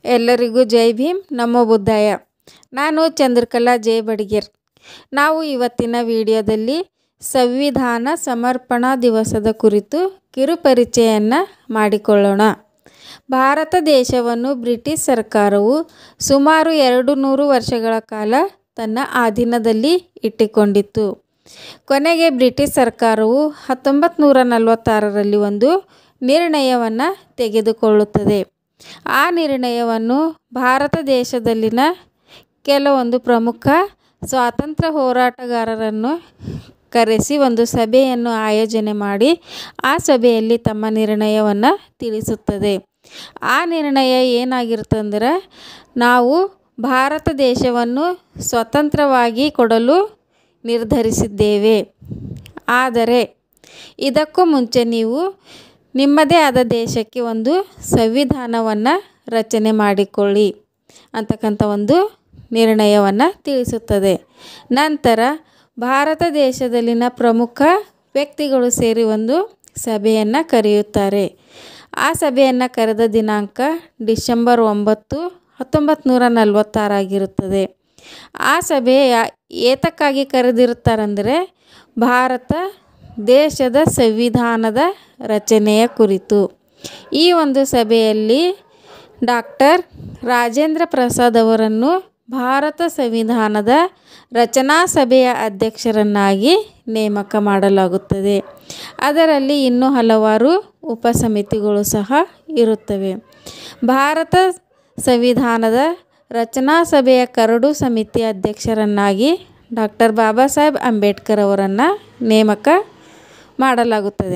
ಎಲ್ಲರಿಗೂ ಜೈ ಭೀಮ್ ನಮೋ ಬುದ್ಧಾಯ ನಾನು ಚಂದ್ರಕಲಾ ಜೆ ಬಡಿಗೇರ್ ನಾವು ಇವತ್ತಿನ ವಿಡಿಯೋದಲ್ಲಿ ಸಂವಿಧಾನ ಸಮರ್ಪಣಾ ದಿವಸದ ಕುರಿತು ಕಿರುಪರಿಚಯನ್ನು ಮಾಡಿಕೊಳ್ಳೋಣ ಭಾರತ ದೇಶವನ್ನು ಬ್ರಿಟಿಷ್ ಸರ್ಕಾರವು ಸುಮಾರು ಎರಡು ನೂರು ವರ್ಷಗಳ ಕಾಲ ತನ್ನ ಅಧೀನದಲ್ಲಿ ಇಟ್ಟುಕೊಂಡಿತ್ತು ಕೊನೆಗೆ ಬ್ರಿಟಿಷ್ ಸರ್ಕಾರವು ಹತ್ತೊಂಬತ್ತು ನೂರ ನಲವತ್ತಾರರಲ್ಲಿ ಒಂದು ನಿರ್ಣಯವನ್ನು ತೆಗೆದುಕೊಳ್ಳುತ್ತದೆ ಆ ನಿರ್ಣಯವನ್ನು ಭಾರತ ದೇಶದಲ್ಲಿನ ಕೆಲವೊಂದು ಪ್ರಮುಖ ಸ್ವಾತಂತ್ರ್ಯ ಹೋರಾಟಗಾರರನ್ನು ಕರೆಸಿ ಒಂದು ಸಭೆಯನ್ನು ಆಯೋಜನೆ ಮಾಡಿ ಆ ಸಭೆಯಲ್ಲಿ ತಮ್ಮ ನಿರ್ಣಯವನ್ನು ತಿಳಿಸುತ್ತದೆ ಆ ನಿರ್ಣಯ ಏನಾಗಿರ್ತಂದ್ರೆ ನಾವು ಭಾರತ ದೇಶವನ್ನು ಸ್ವತಂತ್ರವಾಗಿ ಕೊಡಲು ನಿರ್ಧರಿಸಿದ್ದೇವೆ ಆದರೆ ಇದಕ್ಕೂ ಮುಂಚೆ ನೀವು ನಿಮ್ಮದೇ ಆದ ದೇಶಕ್ಕೆ ಒಂದು ಸಂವಿಧಾನವನ್ನು ರಚನೆ ಮಾಡಿಕೊಳ್ಳಿ ಅಂತಕ್ಕಂಥ ಒಂದು ನಿರ್ಣಯವನ್ನು ತಿಳಿಸುತ್ತದೆ ನಂತರ ಭಾರತ ದೇಶದಲ್ಲಿನ ಪ್ರಮುಖ ವ್ಯಕ್ತಿಗಳು ಸೇರಿ ಒಂದು ಸಭೆಯನ್ನು ಕರೆಯುತ್ತಾರೆ ಆ ಸಭೆಯನ್ನು ಕರೆದ ದಿನಾಂಕ ಡಿಸೆಂಬರ್ ಒಂಬತ್ತು ಹತ್ತೊಂಬತ್ತು ನೂರ ನಲವತ್ತಾರಾಗಿರುತ್ತದೆ ಆ ಸಭೆ ಏತಕ್ಕಾಗಿ ಕರೆದಿರುತ್ತಾರಂದರೆ ಭಾರತ ದೇಶದ ಸಂವಿಧಾನದ ರಚನೆಯ ಕುರಿತು ಈ ಒಂದು ಸಭೆಯಲ್ಲಿ ಡಾಕ್ಟರ್ ರಾಜೇಂದ್ರ ಪ್ರಸಾದ್ ಅವರನ್ನು ಭಾರತ ಸಂವಿಧಾನದ ರಚನಾ ಸಭೆಯ ಅಧ್ಯಕ್ಷರನ್ನಾಗಿ ನೇಮಕ ಮಾಡಲಾಗುತ್ತದೆ ಅದರಲ್ಲಿ ಇನ್ನೂ ಹಲವಾರು ಉಪಸಮಿತಿಗಳು ಸಹ ಇರುತ್ತವೆ ಭಾರತ ಸಂವಿಧಾನದ ರಚನಾ ಸಭೆಯ ಕರಡು ಸಮಿತಿ ಅಧ್ಯಕ್ಷರನ್ನಾಗಿ ಡಾಕ್ಟರ್ ಬಾಬಾ ಸಾಹೇಬ್ ಅಂಬೇಡ್ಕರ್ ಅವರನ್ನು ನೇಮಕ ಮಾಡಲಾಗುತ್ತದೆ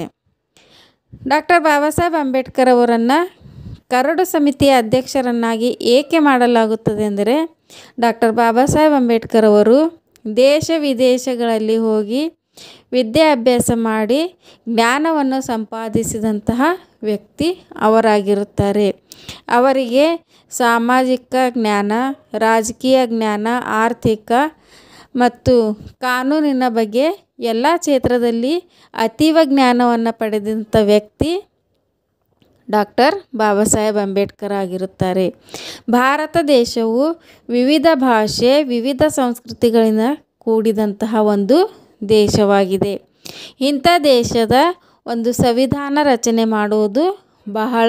ಡಾಕ್ಟರ್ ಬಾಬಾ ಸಾಹೇಬ್ ಅಂಬೇಡ್ಕರ್ ಅವರನ್ನು ಕರಡು ಸಮಿತಿಯ ಅಧ್ಯಕ್ಷರನ್ನಾಗಿ ಏಕೆ ಮಾಡಲಾಗುತ್ತದೆ ಅಂದರೆ ಡಾಕ್ಟರ್ ಬಾಬಾ ಸಾಹೇಬ್ ಅಂಬೇಡ್ಕರ್ ಅವರು ದೇಶ ವಿದೇಶಗಳಲ್ಲಿ ಹೋಗಿ ವಿದ್ಯಾಭ್ಯಾಸ ಮಾಡಿ ಜ್ಞಾನವನ್ನು ಸಂಪಾದಿಸಿದಂತಹ ವ್ಯಕ್ತಿ ಅವರಾಗಿರುತ್ತಾರೆ ಅವರಿಗೆ ಸಾಮಾಜಿಕ ಜ್ಞಾನ ರಾಜಕೀಯ ಜ್ಞಾನ ಆರ್ಥಿಕ ಮತ್ತು ಕಾನೂನಿನ ಬಗ್ಗೆ ಎಲ್ಲ ಕ್ಷೇತ್ರದಲ್ಲಿ ಅತೀವ ಜ್ಞಾನವನ್ನು ಪಡೆದಂಥ ವ್ಯಕ್ತಿ ಡಾಕ್ಟರ್ ಬಾಬಾ ಸಾಹೇಬ್ ಅಂಬೇಡ್ಕರ್ ಆಗಿರುತ್ತಾರೆ ಭಾರತ ದೇಶವು ವಿವಿಧ ಭಾಷೆ ವಿವಿಧ ಸಂಸ್ಕೃತಿಗಳಿಂದ ಕೂಡಿದಂತಹ ಒಂದು ದೇಶವಾಗಿದೆ ಇಂಥ ದೇಶದ ಒಂದು ಸಂವಿಧಾನ ರಚನೆ ಮಾಡುವುದು ಬಹಳ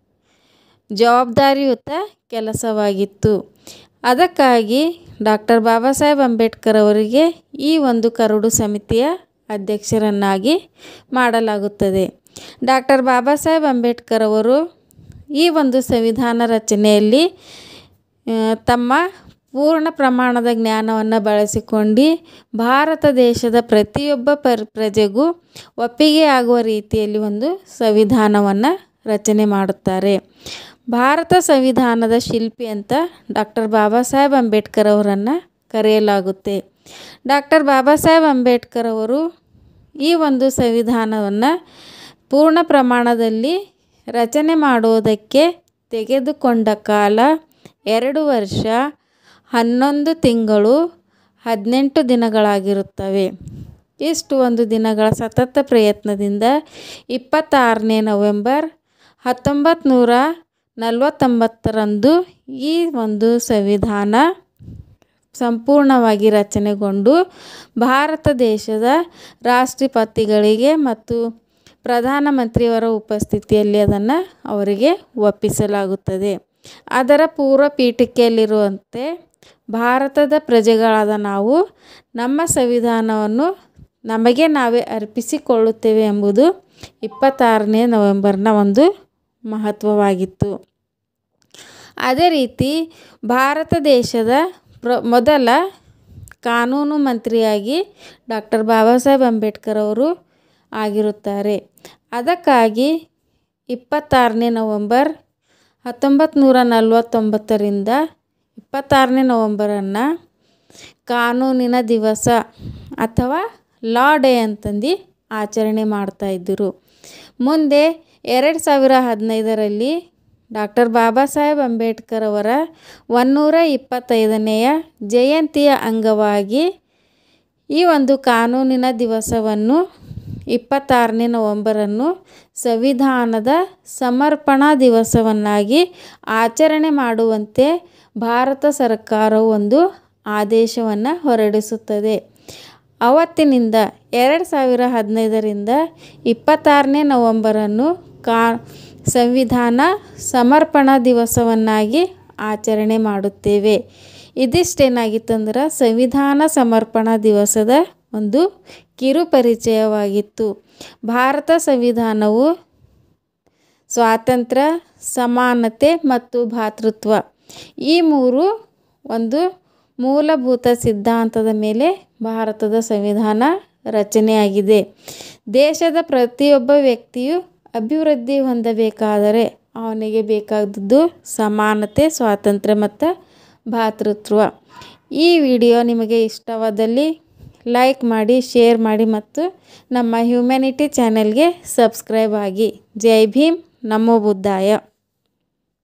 ಜವಾಬ್ದಾರಿಯುತ ಕೆಲಸವಾಗಿತ್ತು ಅದಕ್ಕಾಗಿ ಡಾಕ್ಟರ್ ಬಾಬಾ ಸಾಹೇಬ್ ಅಂಬೇಡ್ಕರ್ ಅವರಿಗೆ ಈ ಒಂದು ಕರಡು ಸಮಿತಿಯ ಅಧ್ಯಕ್ಷರನ್ನಾಗಿ ಮಾಡಲಾಗುತ್ತದೆ ಡಾಕ್ಟರ್ ಬಾಬಾ ಸಾಹೇಬ್ ಅಂಬೇಡ್ಕರ್ ಅವರು ಈ ಒಂದು ಸಂವಿಧಾನ ರಚನೆಯಲ್ಲಿ ತಮ್ಮ ಪೂರ್ಣ ಪ್ರಮಾಣದ ಜ್ಞಾನವನ್ನು ಬಳಸಿಕೊಂಡು ಭಾರತ ದೇಶದ ಪ್ರತಿಯೊಬ್ಬ ಪರ್ ಪ್ರಜೆಗೂ ಒಪ್ಪಿಗೆ ಆಗುವ ರೀತಿಯಲ್ಲಿ ಒಂದು ಸಂವಿಧಾನವನ್ನು ರಚನೆ ಮಾಡುತ್ತಾರೆ ಭಾರತ ಸಂವಿಧಾನದ ಶಿಲ್ಪಿ ಅಂತ ಡಾಕ್ಟರ್ ಬಾಬಾ ಸಾಹೇಬ್ ಅಂಬೇಡ್ಕರ್ ಅವರನ್ನು ಕರೆಯಲಾಗುತ್ತೆ ಡಾಕ್ಟರ್ ಬಾಬಾ ಸಾಹೇಬ್ ಅಂಬೇಡ್ಕರ್ ಅವರು ಈ ಒಂದು ಸಂವಿಧಾನವನ್ನು ಪೂರ್ಣ ಪ್ರಮಾಣದಲ್ಲಿ ರಚನೆ ಮಾಡುವುದಕ್ಕೆ ತೆಗೆದುಕೊಂಡ ಕಾಲ ಎರಡು ವರ್ಷ ಹನ್ನೊಂದು ತಿಂಗಳು ಹದಿನೆಂಟು ದಿನಗಳಾಗಿರುತ್ತವೆ ಇಷ್ಟು ಒಂದು ದಿನಗಳ ಸತತ ಪ್ರಯತ್ನದಿಂದ ಇಪ್ಪತ್ತಾರನೇ ನವೆಂಬರ್ ಹತ್ತೊಂಬತ್ತು ನೂರ ನಲವತ್ತೊಂಬತ್ತರಂದು ಈ ಒಂದು ಸಂವಿಧಾನ ಸಂಪೂರ್ಣವಾಗಿ ರಚನೆಗೊಂಡು ಭಾರತ ದೇಶದ ರಾಷ್ಟ್ರಪತಿಗಳಿಗೆ ಮತ್ತು ಪ್ರಧಾನಮಂತ್ರಿಯವರ ಉಪಸ್ಥಿತಿಯಲ್ಲಿ ಅದನ್ನು ಅವರಿಗೆ ಒಪ್ಪಿಸಲಾಗುತ್ತದೆ ಅದರ ಪೂರ್ವ ಪೀಠಿಕೆಯಲ್ಲಿರುವಂತೆ ಭಾರತದ ಪ್ರಜೆಗಳಾದ ನಾವು ನಮ್ಮ ಸಂವಿಧಾನವನ್ನು ನಮಗೆ ನಾವೇ ಅರ್ಪಿಸಿಕೊಳ್ಳುತ್ತೇವೆ ಎಂಬುದು ಇಪ್ಪತ್ತಾರನೇ ನವೆಂಬರ್ನ ಒಂದು ಮಹತ್ವವಾಗಿತ್ತು ಅದೇ ರೀತಿ ಭಾರತ ದೇಶದ ಪ್ರ ಮೊದಲ ಕಾನೂನು ಮಂತ್ರಿಯಾಗಿ ಡಾಕ್ಟರ್ ಬಾಬಾ ಸಾಹೇಬ್ ಅಂಬೇಡ್ಕರ್ ಅವರು ಆಗಿರುತ್ತಾರೆ ಅದಕ್ಕಾಗಿ ಇಪ್ಪತ್ತಾರನೇ ನವಂಬರ್ ಹತ್ತೊಂಬತ್ತು ನೂರ ನಲವತ್ತೊಂಬತ್ತರಿಂದ ಇಪ್ಪತ್ತಾರನೇ ನವಂಬರನ್ನು ಕಾನೂನಿನ ದಿವಸ ಅಥವಾ ಲಾ ಡೇ ಅಂತಂದು ಆಚರಣೆ ಮಾಡ್ತಾಯಿದ್ದರು ಮುಂದೆ ಎರಡು ಸಾವಿರ ಹದಿನೈದರಲ್ಲಿ ಡಾಕ್ಟರ್ ಬಾಬಾ ಸಾಹೇಬ್ ಅಂಬೇಡ್ಕರ್ ಅವರ ಒನ್ನೂರ ಇಪ್ಪತ್ತೈದನೆಯ ಜಯಂತಿಯ ಅಂಗವಾಗಿ ಈ ಒಂದು ಕಾನೂನಿನ ದಿವಸವನ್ನು ಇಪ್ಪತ್ತಾರನೇ ನವಂಬರನ್ನು ಸಂವಿಧಾನದ ಸಮರ್ಪಣಾ ದಿವಸವನ್ನಾಗಿ ಆಚರಣೆ ಮಾಡುವಂತೆ ಭಾರತ ಸರ್ಕಾರವು ಒಂದು ಆದೇಶವನ್ನು ಹೊರಡಿಸುತ್ತದೆ ಅವತ್ತಿನಿಂದ ಎರಡು ಸಾವಿರ ಹದಿನೈದರಿಂದ ಇಪ್ಪತ್ತಾರನೇ ನವಂಬರನ್ನು ಕಾ ಸಂವಿಧಾನ ಸಮರ್ಪಣಾ ದಿವಸವನ್ನಾಗಿ ಆಚರಣೆ ಮಾಡುತ್ತೇವೆ ಇದಿಷ್ಟೇನಾಗಿತ್ತಂದ್ರೆ ಸಂವಿಧಾನ ಸಮರ್ಪಣಾ ದಿವಸದ ಒಂದು ಕಿರು ಪರಿಚಯವಾಗಿತ್ತು ಭಾರತ ಸಂವಿಧಾನವು ಸ್ವಾತಂತ್ರ್ಯ ಸಮಾನತೆ ಮತ್ತು ಭ್ರಾತೃತ್ವ ಈ ಮೂರು ಒಂದು ಮೂಲಭೂತ ಸಿದ್ಧಾಂತದ ಮೇಲೆ ಭಾರತದ ಸಂವಿಧಾನ ರಚನೆಯಾಗಿದೆ ದೇಶದ ಪ್ರತಿಯೊಬ್ಬ ವ್ಯಕ್ತಿಯು ಅಭಿವೃದ್ಧಿ ಹೊಂದಬೇಕಾದರೆ ಅವನಿಗೆ ಬೇಕಾದದ್ದು ಸಮಾನತೆ ಸ್ವಾತಂತ್ರ್ಯ ಮತ್ತು ಭ್ರಾತೃತ್ವ ಈ ವಿಡಿಯೋ ನಿಮಗೆ ಇಷ್ಟವಾದಲ್ಲಿ ಲೈಕ್ ಮಾಡಿ ಶೇರ್ ಮಾಡಿ ಮತ್ತು ನಮ್ಮ ಹ್ಯುಮ್ಯಾನಿಟಿ ಚಾನೆಲ್ಗೆ ಸಬ್ಸ್ಕ್ರೈಬ್ ಆಗಿ ಜೈ ಭೀಮ್ ನಮೋ ಬುದ್ಧಾಯ